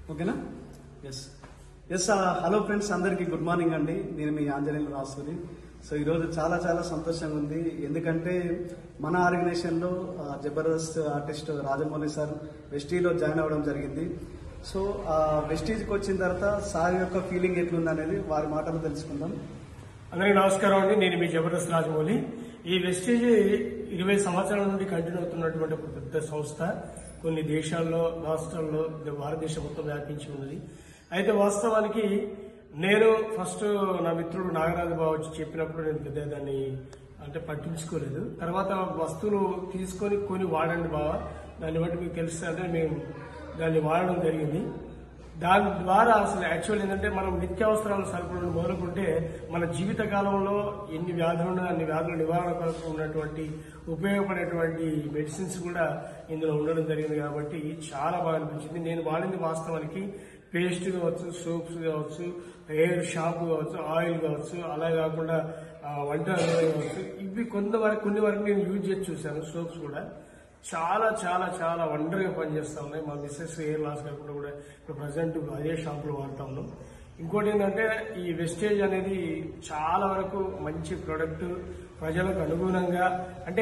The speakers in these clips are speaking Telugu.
ఓకేనా ఎస్ ఎస్ హలో ఫ్రెండ్స్ అందరికీ గుడ్ మార్నింగ్ అండి నేను మీ ఆంజనేయులు రాసూరి సో ఈరోజు చాలా చాలా సంతోషంగా ఉంది ఎందుకంటే మన ఆర్గనైజేషన్లో ఆ, జబర్దస్త్ ఆర్టిస్ట్ రాజమౌళి సార్ వెస్టీలో జాయిన్ అవ్వడం జరిగింది సో ఆ వెస్టీజ్కి వచ్చిన తర్వాత సార్ యొక్క ఫీలింగ్ ఎట్లుంది అనేది వారి మాటలు తెలుసుకుందాం అందరికీ నమస్కారం అండి నేను మీ జబర్దస్త్ రాజమౌళి ఈ వెస్టేజ్ ఇరవై సంవత్సరాల నుండి కంటిన్యూ అవుతున్నటువంటి ఒక పెద్ద సంస్థ కొన్ని దేశాల్లో రాష్ట్రాల్లో భారతదేశం మొత్తం వ్యాపించి ఉన్నది అయితే వాస్తవానికి నేను ఫస్ట్ నా మిత్రుడు నాగరాజు బాబు వచ్చి చెప్పినప్పుడు నేను పెద్ద దాన్ని అంటే పట్టించుకోలేదు తర్వాత వస్తువులు తీసుకొని కొని వాడండి బావ దాన్ని బట్టి మీకు తెలుస్తుంది అంటే మేము దాన్ని వాడడం జరిగింది దాని ద్వారా అసలు యాక్చువల్ ఏంటంటే మనం నిత్యావసరాల సరుకులను మొదలుకుంటే మన జీవిత కాలంలో ఎన్ని వ్యాధులు ఉన్నాయో అన్ని వ్యాధుల నివారణ కొరకు ఉన్నటువంటి ఉపయోగపడేటువంటి మెడిసిన్స్ కూడా ఇందులో ఉండడం జరిగింది కాబట్టి చాలా బాగా అనిపించింది నేను వాడింది వాస్తవానికి పేస్ట్ కావచ్చు సోప్స్ కావచ్చు హెయిర్ షాంపూ కావచ్చు ఆయిల్ కావచ్చు అలా కాకుండా ఆ, వంట నూనె కావచ్చు ఇవి కొంతవరకు కొన్ని వరకు నేను యూజ్ చేసి చూశాను సోప్స్ కూడా చాలా చాలా చాలా వండర్గా పనిచేస్తా ఉన్నాయి మా మిస్సెస్ హెయిర్ లాస్ కాకుండా కూడా ఇప్పుడు ప్రజెంట్ అదే షాంపులు వాడుతా ఉన్నాం ఇంకోటి ఏంటంటే ఈ వెస్టేజ్ అనేది చాలా వరకు మంచి ప్రోడక్ట్ ప్రజలకు అనుగుణంగా అంటే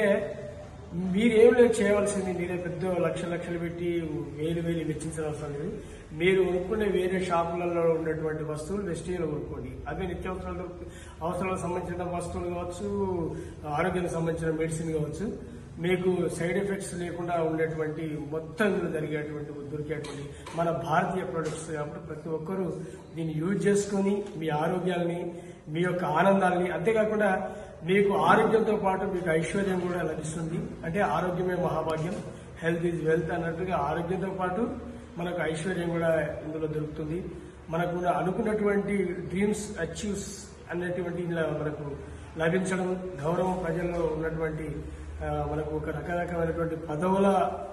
మీరేం లేదు చేయవలసింది మీరే పెద్ద లక్ష లక్షలు పెట్టి వేలు వేలు వెచ్చించిన అవసరం లేదు మీరు కొనుక్కునే వేరే షాపులలో ఉన్నటువంటి వస్తువులు వెస్టేజ్లో కొనుక్కోండి అవే నిత్యావసరాలు అవసరాలకు సంబంధించిన వస్తువులు కావచ్చు ఆరోగ్యానికి సంబంధించిన మెడిసిన్ కావచ్చు మీకు సైడ్ ఎఫెక్ట్స్ లేకుండా ఉండేటువంటి మొత్తం ఇందులో జరిగేటువంటి దొరికేటువంటి మన భారతీయ ప్రొడక్ట్స్ కాబట్టి ప్రతి ఒక్కరూ దీన్ని యూజ్ చేసుకొని మీ ఆరోగ్యాలని మీ యొక్క ఆనందాలని అంతేకాకుండా మీకు ఆరోగ్యంతో పాటు మీకు ఐశ్వర్యం కూడా లభిస్తుంది అంటే ఆరోగ్యమే మహాభాగ్యం హెల్త్ ఈజ్ వెల్త్ అన్నట్టుగా ఆరోగ్యంతో పాటు మనకు ఐశ్వర్యం కూడా ఇందులో దొరుకుతుంది మనకు అనుకున్నటువంటి డ్రీమ్స్ అచీవ్స్ అన్నటువంటి ఇందులో మనకు లభించడం గౌరవం ప్రజల్లో ఉన్నటువంటి ఆ, మనకు ఒక రకరకమైనటువంటి పదవుల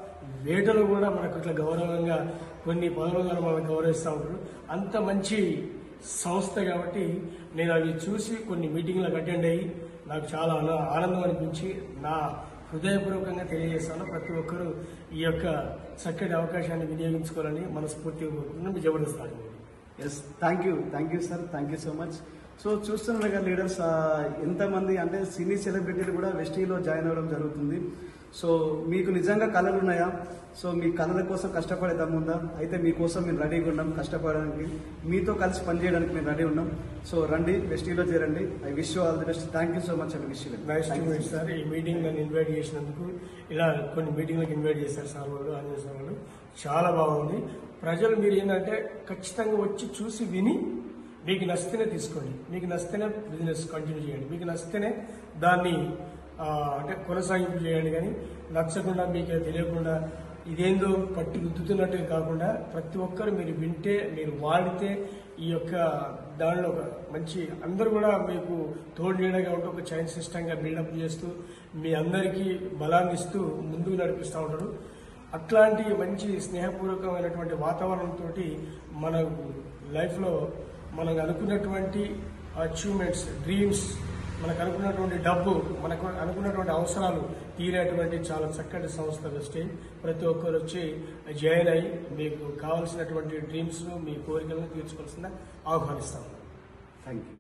వేటలు కూడా మనకు ఇట్లా గౌరవంగా కొన్ని పదవుల ద్వారా మనకు గౌరవిస్తూ ఉంటారు అంత మంచి సంస్థ కాబట్టి నేను అవి చూసి కొన్ని మీటింగ్లకు అటెండ్ అయ్యి నాకు చాలా ఆన- ఆనందం అనిపించి నా హృదయపూర్వకంగా తెలియజేస్తాను ప్రతి ఒక్కరూ ఈ యొక్క చక్కటి అవకాశాన్ని వినియోగించుకోవాలని మనస్ఫూర్తిగా కోరుకుంటున్నాను మీ Jabardasth yes thank you thank you sir thank you so much so చూస్తున్నారు కదా లీడర్స్ ఆ, ఎంతమంది అంటే సినీ సెలబ్రిటీలు కూడా వెస్టీలో జాయిన్ అవ్వడం జరుగుతుంది సో మీకు నిజంగా కళలు ఉన్నాయా సో మీ కళల కోసం కష్టపడే దమ్ముందా అయితే మీకోసం మేము రెడీగా ఉన్నాం కష్టపడడానికి మీతో కలిసి పనిచేయడానికి మేము రెడీ ఉన్నాం సో రండి వెస్టీలో చేరండి I wish you all the best thank you so much అండి wish nice to meet sir ఈ మీటింగ్ నన్ను ఇన్వైట్ చేసినందుకు ఇలా కొన్ని మీటింగ్లకు ఇన్వైట్ చేశారు సార్ వాళ్ళు ఆంజనేయ సార్ వాళ్ళు చాలా బాగుంది ప్రజలు మీరు ఏంటంటే ఖచ్చితంగా వచ్చి చూసి విని మీకు నచ్చితేనే తీసుకోండి మీకు నచ్చితేనే బిజినెస్ కంటిన్యూ చేయండి మీకు నచ్చితేనే దాన్ని ఆ, అంటే కొనసాగింపు చేయండి కానీ నచ్చకుండా మీకు తెలియకుండా ఇదేందో పట్టి రుద్దుతున్నట్టుగా కాకుండా ప్రతి ఒక్కరు మీరు వింటే మీరు వాడితే ఈ యొక్క దానిలో ఒక మంచి అందరూ కూడా మీకు తోడు నీడగా ఉంటూ ఒక చైన్ సిస్టంగా బిల్డప్ చేస్తూ మీ అందరికీ బలాన్ని ఇస్తూ ముందుకు నడిపిస్తూ ఉంటారు అట్లాంటి మంచి స్నేహపూర్వకమైనటువంటి వాతావరణంతో మన లైఫ్లో మనకు అనుకున్నటువంటి అచీవ్మెంట్స్ డ్రీమ్స్ మనకు అనుకున్నటువంటి డబ్బు మనకు అనుకున్నటువంటి అవసరాలు తీరేటువంటి చాలా చక్కటి సంస్థ వెస్టేజ్ ప్రతి ఒక్కరు వచ్చి జాయిన్ అయ్యి మీకు కావాల్సినటువంటి డ్రీమ్స్ మీ కోరికలను తీర్చుకోవాల్సిన ఆహ్వానిస్తాము థ్యాంక్ యూ